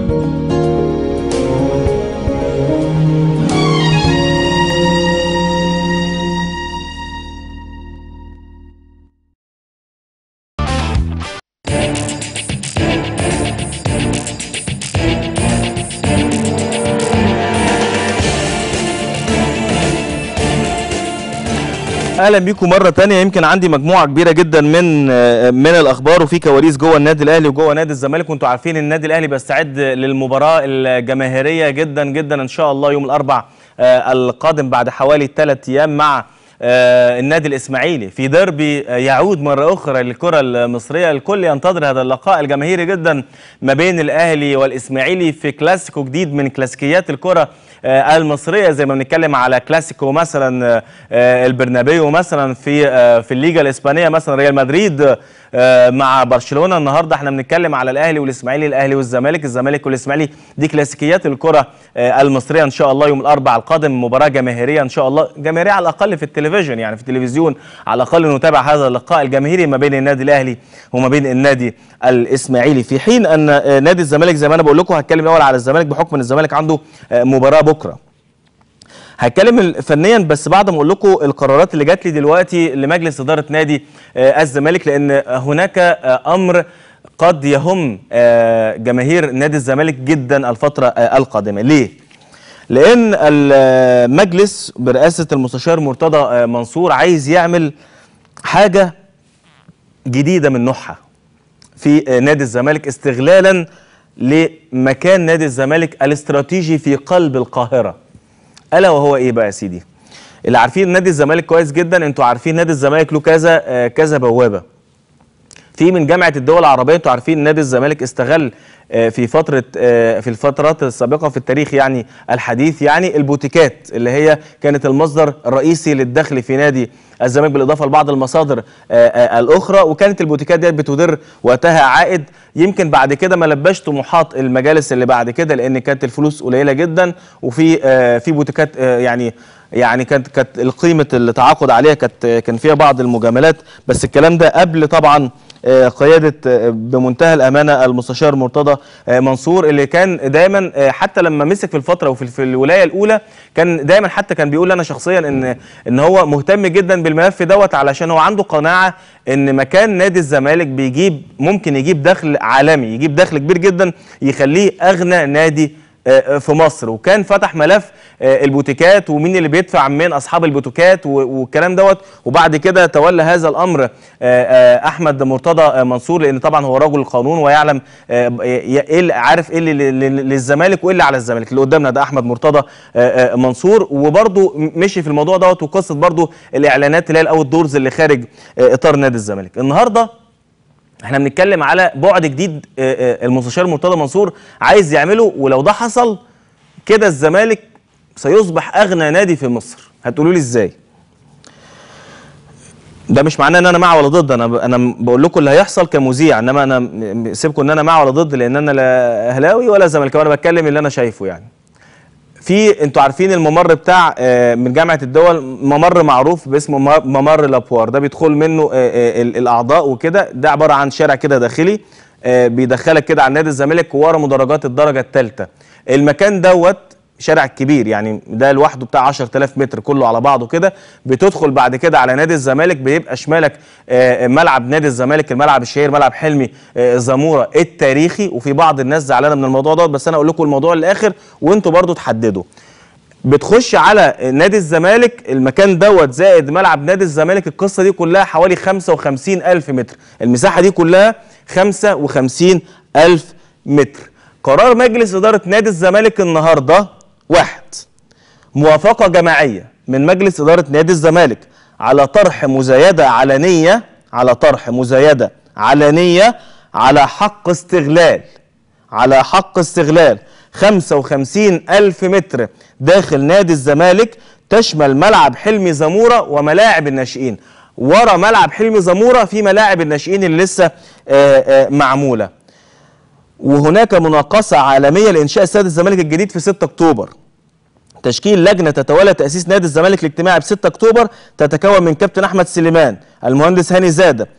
اهلا بيكم مره تانية يمكن عندي مجموعه كبيره جدا من من الاخبار وفي كواليس جوه النادي الاهلي وجوه نادي الزمالك وانتم عارفين النادي الاهلي بيستعد للمباراه الجماهيريه جدا جدا ان شاء الله يوم الاربع آه، القادم بعد حوالي ثلاث ايام مع آه، النادي الاسماعيلي في ديربي آه، يعود مره اخرى للكره المصريه الكل ينتظر هذا اللقاء الجماهيري جدا ما بين الاهلي والاسماعيلي في كلاسيكو جديد من كلاسيكيات الكره آه، المصريه زي ما بنتكلم على كلاسيكو مثلا آه، آه، البرنابيو مثلا في آه، في الليجا الاسبانيه مثلا ريال مدريد آه، مع برشلونه النهارده احنا بنتكلم على الاهلي والاسماعيلي الاهلي والزمالك الزمالك والاسماعيلي دي كلاسيكيات الكره آه، المصريه ان شاء الله يوم الاربعاء القادم مباراه جماهيريه ان شاء الله جماهيريه على الاقل في التلفزيون يعني في التلفزيون على الاقل نتابع هذا اللقاء الجماهيري ما بين النادي الاهلي وما بين النادي الاسماعيلي في حين ان آه، نادي الزمالك زي ما انا بقول لكم هتكلم الاول على الزمالك بحكم ان الزمالك عنده آه، مباراه بكره هتكلم فنيا بس بعد ما اقول لكم القرارات اللي جات لي دلوقتي لمجلس اداره نادي آه، الزمالك لان هناك آه، امر قد يهم آه، جماهير نادي الزمالك جدا الفتره آه، القادمه ليه لان المجلس برئاسه المستشار مرتضى آه، منصور عايز يعمل حاجه جديده من نوعها في آه، نادي الزمالك استغلالا لمكان نادي الزمالك الاستراتيجي في قلب القاهره الا وهو ايه بقى يا سيدي اللي عارفين نادي الزمالك كويس جدا انتوا عارفين نادي الزمالك له كذا آه، كذا بوابه في من جامعه الدول العربيه انتوا عارفين نادي الزمالك استغل آه، في فتره آه، في الفترات السابقه في التاريخ يعني الحديث يعني البوتيكات اللي هي كانت المصدر الرئيسي للدخل في نادي الزمالك بالاضافه لبعض المصادر آه، آه، الاخرى وكانت البوتيكات ديت بتدر وقتها عائد يمكن بعد كده ما لباش طموحات المجالس اللي بعد كده لان كانت الفلوس قليله جدا وفي آه، في بوتيكات آه، يعني يعني كانت كانت قيمه التعاقد عليها كانت كان فيها بعض المجاملات بس الكلام ده قبل طبعا آه، قياده آه، بمنتهى الامانه المستشار مرتضى آه، منصور اللي كان دايما آه، حتى لما مسك في الفتره وفي في الولايه الاولى كان دايما حتى كان بيقول انا شخصيا ان ان هو مهتم جدا بالملف دوت علشان هو عنده قناعه ان مكان نادي الزمالك بيجيب ممكن يجيب دخل عالمي يجيب دخل كبير جدا يخليه اغنى نادي آه، في مصر وكان فتح ملف آه، البوتيكات ومين اللي بيدفع من اصحاب البوتيكات و- والكلام دوت وبعد كده تولى هذا الامر آه، آه، احمد مرتضى آه، منصور لان طبعا هو رجل القانون ويعلم آه، ب- ايه اللي عارف ايه اللي لل- لل- للزمالك وايه اللي على الزمالك اللي قدامنا ده احمد مرتضى آه، آه، منصور وبرده مشي في الموضوع دوت وقصه برده الاعلانات اللي هي الاوت دورز اللي خارج آه، اطار نادي الزمالك النهارده احنا بنتكلم على بعد جديد آه، آه، المستشار مرتضى منصور عايز يعمله ولو ده حصل كده الزمالك سيصبح اغنى نادي في مصر هتقولوا لي ازاي ده مش معناه ان انا مع ولا ضد انا ب... انا بقول لكم اللي هيحصل كمذيع انما انا م- م- سيبكم ان انا مع ولا ضد لان انا لا اهلاوي ولا زملكاوي انا بتكلم اللي انا شايفه يعني في انتوا عارفين الممر بتاع آه، من جامعه الدول ممر معروف باسمه ممر- ممر لابوار ده بيدخل منه آه، آه، ال- الاعضاء وكده ده عباره عن شارع كده داخلي آه، بيدخلك كده على نادي الزمالك ورا مدرجات الدرجه الثالثه المكان دوت شارع كبير يعني ده لوحده بتاع 10000 متر كله على بعضه كده بتدخل بعد كده على نادي الزمالك بيبقى شمالك آه، ملعب نادي الزمالك الملعب الشهير ملعب حلمي آه، زموره التاريخي وفي بعض الناس زعلانه من الموضوع دوت بس انا اقول لكم الموضوع للاخر وانتوا برضو تحددوا بتخش على نادي الزمالك المكان دوت زائد ملعب نادي الزمالك القصه دي كلها حوالي 55 الف متر المساحه دي كلها 55 الف متر قرار مجلس اداره نادي الزمالك النهارده واحد موافقه جماعيه من مجلس اداره نادي الزمالك على طرح مزايده علنيه على طرح مزايده علنيه على حق استغلال على حق استغلال 55 ألف متر داخل نادي الزمالك تشمل ملعب حلمي زمورة وملاعب الناشئين ورا ملعب حلمي زمورة في ملاعب الناشئين اللي لسه آه، آه، معمولة وهناك مناقصة عالمية لإنشاء استاد الزمالك الجديد في 6 أكتوبر تشكيل لجنة تتولى تأسيس نادي الزمالك الاجتماعي ب 6 أكتوبر تتكون من كابتن أحمد سليمان المهندس هاني زادة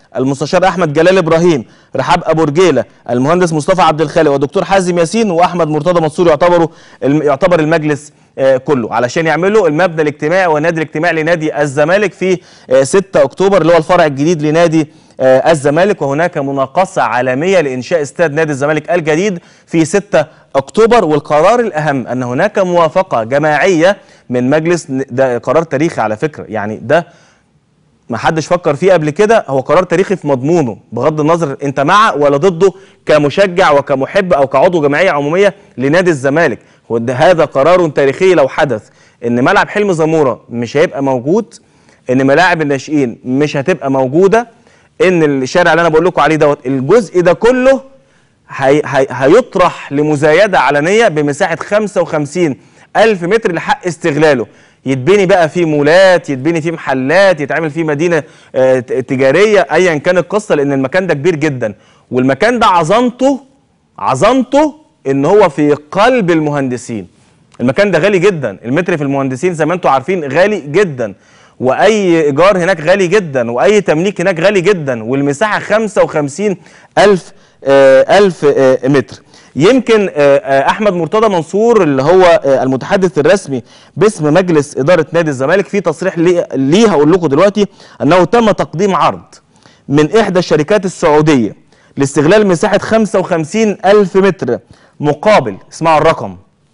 المستشار احمد جلال ابراهيم رحاب ابو رجيله المهندس مصطفى عبد الخالق ودكتور حازم ياسين واحمد مرتضى منصور يعتبروا الم- يعتبر المجلس آه، كله علشان يعملوا المبنى الاجتماعي والنادي الاجتماعي لنادي الزمالك في آه، 6 اكتوبر اللي هو الفرع الجديد لنادي آه، الزمالك وهناك مناقصه عالميه لانشاء استاد نادي الزمالك الجديد في 6 اكتوبر والقرار الاهم ان هناك موافقه جماعيه من مجلس ده قرار تاريخي على فكره يعني ده ما حدش فكر فيه قبل كده هو قرار تاريخي في مضمونه بغض النظر انت مع ولا ضده كمشجع وكمحب او كعضو جمعيه عموميه لنادي الزمالك وده- هذا قرار تاريخي لو حدث ان ملعب حلم زموره مش هيبقى موجود ان ملاعب الناشئين مش هتبقى موجوده ان الشارع اللي انا بقول لكم عليه دوت الجزء ده كله هي هي هيطرح لمزايده علنيه بمساحه 55 الف متر لحق استغلاله يتبني بقى فيه مولات يتبني فيه محلات يتعمل فيه مدينه آه، ت- تجاريه ايا كان القصه لان المكان ده كبير جدا والمكان ده عظمته عظمته ان هو في قلب المهندسين المكان ده غالي جدا المتر في المهندسين زي ما انتم عارفين غالي جدا واي ايجار هناك غالي جدا واي تمليك هناك غالي جدا والمساحه 55 الف آه، الف آه، متر يمكن آه، آه، احمد مرتضى منصور اللي هو آه، المتحدث الرسمي باسم مجلس اداره نادي الزمالك في تصريح ليه ليه هقول لكم دلوقتي انه تم تقديم عرض من احدى الشركات السعوديه لاستغلال مساحه 55 الف متر مقابل اسمعوا الرقم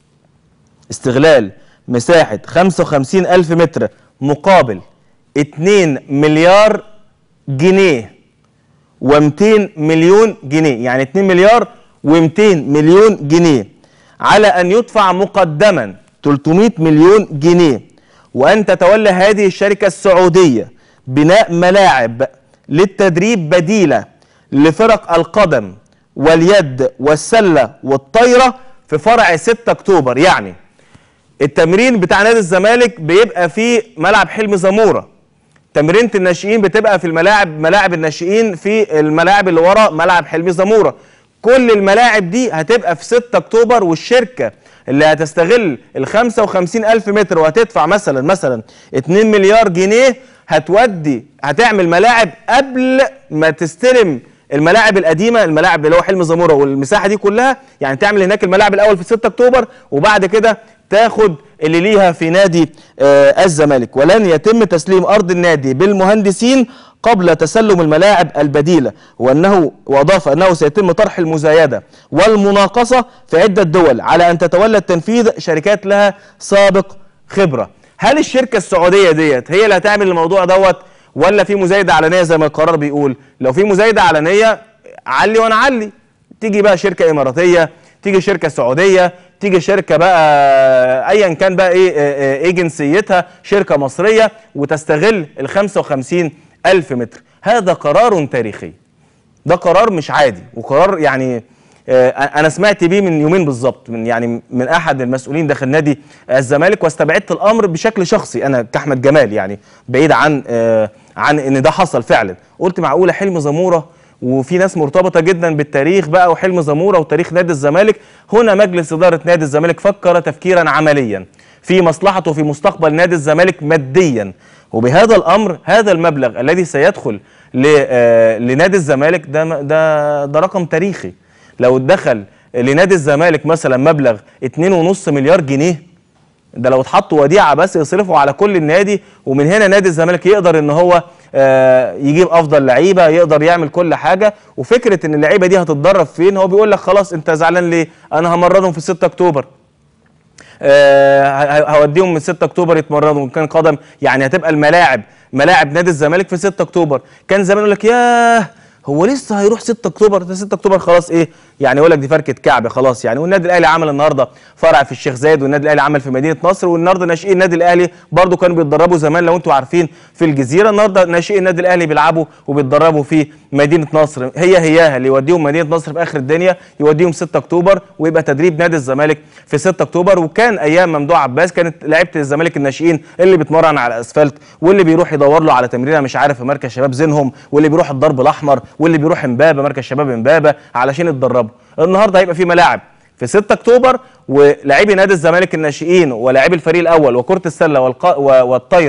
استغلال مساحة 55 ألف متر مقابل 2 مليار جنيه و200 مليون جنيه يعني 2 مليار و200 مليون جنيه على أن يدفع مقدما 300 مليون جنيه وأن تتولى هذه الشركة السعودية بناء ملاعب للتدريب بديلة لفرق القدم واليد والسلة والطايرة في فرع 6 أكتوبر يعني التمرين بتاع نادي الزمالك بيبقى في ملعب حلم زموره تمرينة الناشئين بتبقى في الملاعب ملاعب الناشئين في الملاعب اللي ورا ملعب حلمي زموره كل الملاعب دي هتبقى في 6 اكتوبر والشركه اللي هتستغل ال 55 الف متر وهتدفع مثلا مثلا 2 مليار جنيه هتودي هتعمل ملاعب قبل ما تستلم الملاعب القديمه الملاعب اللي هو حلم زموره والمساحه دي كلها يعني تعمل هناك الملاعب الاول في 6 اكتوبر وبعد كده تاخد اللي ليها في نادي آه الزمالك ولن يتم تسليم ارض النادي بالمهندسين قبل تسلم الملاعب البديله وانه واضاف انه سيتم طرح المزايده والمناقصه في عده دول على ان تتولى التنفيذ شركات لها سابق خبره هل الشركه السعوديه ديت هي اللي هتعمل الموضوع دوت ولا في مزايده علنيه زي ما القرار بيقول لو في مزايده علنيه علي وانا علي تيجي بقى شركه اماراتيه تيجي شركه سعوديه تيجي شركه بقى ايا كان بقى ايه ايه إيه جنسيتها شركه مصريه وتستغل ال 55 الف متر هذا قرار تاريخي ده قرار مش عادي وقرار يعني آه، انا سمعت بيه من يومين بالظبط من يعني من احد المسؤولين داخل نادي الزمالك واستبعدت الامر بشكل شخصي انا كاحمد جمال يعني بعيد عن آه، عن ان ده حصل فعلا قلت معقوله حلم زموره وفي ناس مرتبطه جدا بالتاريخ بقى وحلم زموره وتاريخ نادي الزمالك هنا مجلس اداره نادي الزمالك فكر تفكيرا عمليا في مصلحته في مستقبل نادي الزمالك ماديا وبهذا الامر هذا المبلغ الذي سيدخل ل- آه، لنادي الزمالك ده ده ده رقم تاريخي لو اتدخل لنادي الزمالك مثلا مبلغ 2.5 مليار جنيه ده لو اتحطوا وديعه بس يصرفوا على كل النادي ومن هنا نادي الزمالك يقدر ان هو آه، يجيب افضل لعيبه يقدر يعمل كل حاجه وفكره ان اللعيبه دي هتتدرب فين هو بيقول لك خلاص انت زعلان ليه انا همرنهم في 6 اكتوبر آه، ه- هوديهم من 6 اكتوبر يتمرنوا وإن كان قدم يعني هتبقى الملاعب ملاعب نادي الزمالك في 6 اكتوبر كان زمان يقول لك ياه هو لسه هيروح 6 اكتوبر ده 6 اكتوبر خلاص ايه يعني يقول لك دي فركه كعب خلاص يعني والنادي الاهلي عمل النهارده فرع في الشيخ زايد والنادي الاهلي عمل في مدينه نصر والنهارده ناشئين النادي الاهلي برضو كانوا بيتدربوا زمان لو انتم عارفين في الجزيره النهارده ناشئين النادي الاهلي بيلعبوا وبيتدربوا في مدينه نصر هي هياها اللي يوديهم مدينه نصر في اخر الدنيا يوديهم 6 اكتوبر ويبقى تدريب نادي الزمالك في 6 اكتوبر وكان ايام ممدوح عباس كانت لعيبه الزمالك الناشئين اللي بيتمرن على الاسفلت واللي بيروح يدور له على تمرينه مش عارف في مركز شباب زينهم واللي بيروح الضرب الاحمر واللي بيروح امبابه مركز شباب امبابه علشان يتدربوا النهارده هيبقى في ملاعب في 6 اكتوبر ولاعبي نادي الزمالك الناشئين ولاعبي الفريق الاول وكره السله والق... و- والطايره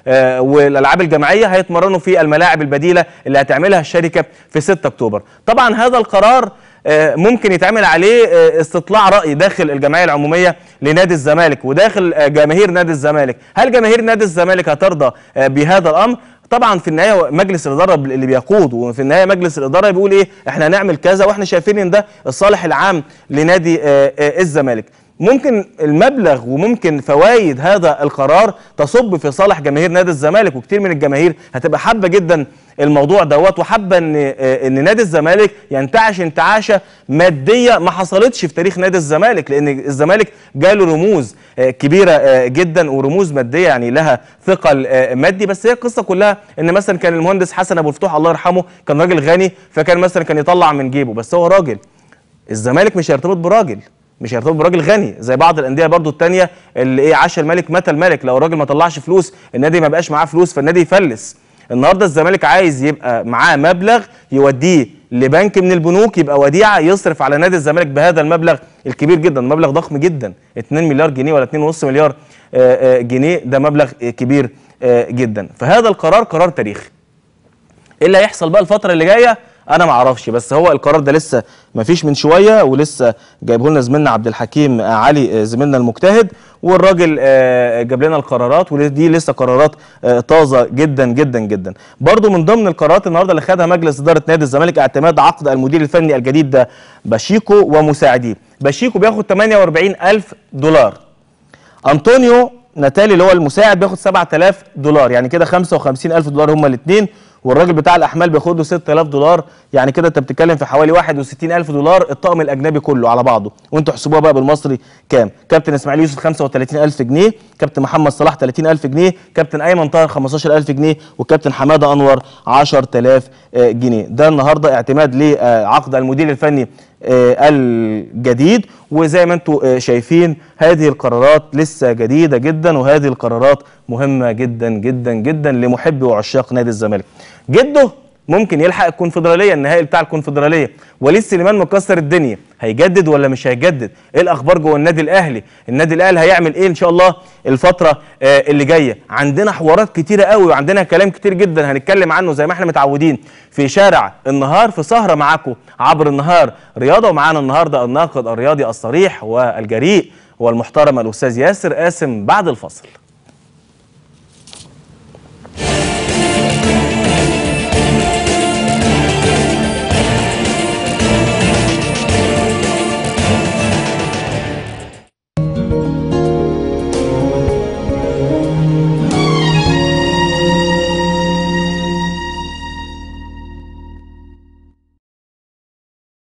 آه، والالعاب الجماعيه هيتمرنوا في الملاعب البديله اللي هتعملها الشركه في 6 اكتوبر طبعا هذا القرار آه، ممكن يتعمل عليه آه، استطلاع راي داخل الجمعيه العموميه لنادي الزمالك وداخل آه، جماهير نادي الزمالك هل جماهير نادي الزمالك هترضى آه، بهذا الامر طبعا في النهايه مجلس الاداره اللي بيقود وفي النهايه مجلس الاداره بيقول ايه احنا هنعمل كذا واحنا شايفين ان ده الصالح العام لنادي آه، آه، الزمالك ممكن المبلغ وممكن فوائد هذا القرار تصب في صالح جماهير نادي الزمالك وكتير من الجماهير هتبقى حابه جدا الموضوع دوت وحابه ان آه، ان نادي الزمالك ينتعش انتعاشه ماديه ما حصلتش في تاريخ نادي الزمالك لان الزمالك جاله رموز آه، كبيره آه، جدا ورموز ماديه يعني لها ثقل آه، مادي بس هي القصه كلها ان مثلا كان المهندس حسن ابو الفتوح الله يرحمه كان راجل غني فكان مثلا كان يطلع من جيبه بس هو راجل الزمالك مش هيرتبط براجل مش هيرتبط براجل غني زي بعض الانديه برضو التانية اللي ايه عاش الملك متى الملك لو الراجل ما طلعش فلوس النادي ما بقاش معاه فلوس فالنادي يفلس النهارده الزمالك عايز يبقى معاه مبلغ يوديه لبنك من البنوك يبقى وديعه يصرف على نادي الزمالك بهذا المبلغ الكبير جدا مبلغ ضخم جدا 2 مليار جنيه ولا 2.5 مليار آه، آه، جنيه ده مبلغ آه، كبير آه، جدا فهذا القرار قرار تاريخي ايه اللي هيحصل بقى الفتره اللي جايه انا ما اعرفش بس هو القرار ده لسه ما فيش من شويه ولسه جايبه لنا زميلنا عبد الحكيم آه، علي آه، زميلنا المجتهد والراجل آه، جاب لنا القرارات ودي لسه قرارات آه، طازه جدا جدا جدا برضو من ضمن القرارات النهارده اللي خدها مجلس اداره نادي الزمالك اعتماد عقد المدير الفني الجديد ده باشيكو ومساعديه باشيكو بياخد 48000 دولار انطونيو ناتالي اللي هو المساعد بياخد 7000 دولار يعني كده 55000 دولار هما الاثنين والراجل بتاع الاحمال بياخد له 6000 دولار يعني كده انت بتتكلم في حوالي 61000 دولار الطقم الاجنبي كله على بعضه وانتوا احسبوها بقى بالمصري كام كابتن اسماعيل يوسف 35000 جنيه كابتن محمد صلاح 30000 جنيه كابتن ايمن طاهر 15000 جنيه وكابتن حماده انور 10000 آه، جنيه ده النهارده اعتماد لعقد المدير الفني آه، الجديد وزي ما انتم آه، شايفين هذه القرارات لسه جديده جدا وهذه القرارات مهمه جدا جدا جدا لمحبي وعشاق نادي الزمالك جده ممكن يلحق الكونفدراليه النهائي بتاع الكونفدراليه وليد سليمان مكسر الدنيا هيجدد ولا مش هيجدد ايه الاخبار جوه النادي الاهلي النادي الاهلي هيعمل ايه ان شاء الله الفتره آه اللي جايه عندنا حوارات كتيره قوي وعندنا كلام كتير جدا هنتكلم عنه زي ما احنا متعودين في شارع النهار في سهره معاكم عبر النهار رياضه ومعانا النهارده الناقد الرياضي الصريح والجريء والمحترم الاستاذ ياسر قاسم بعد الفصل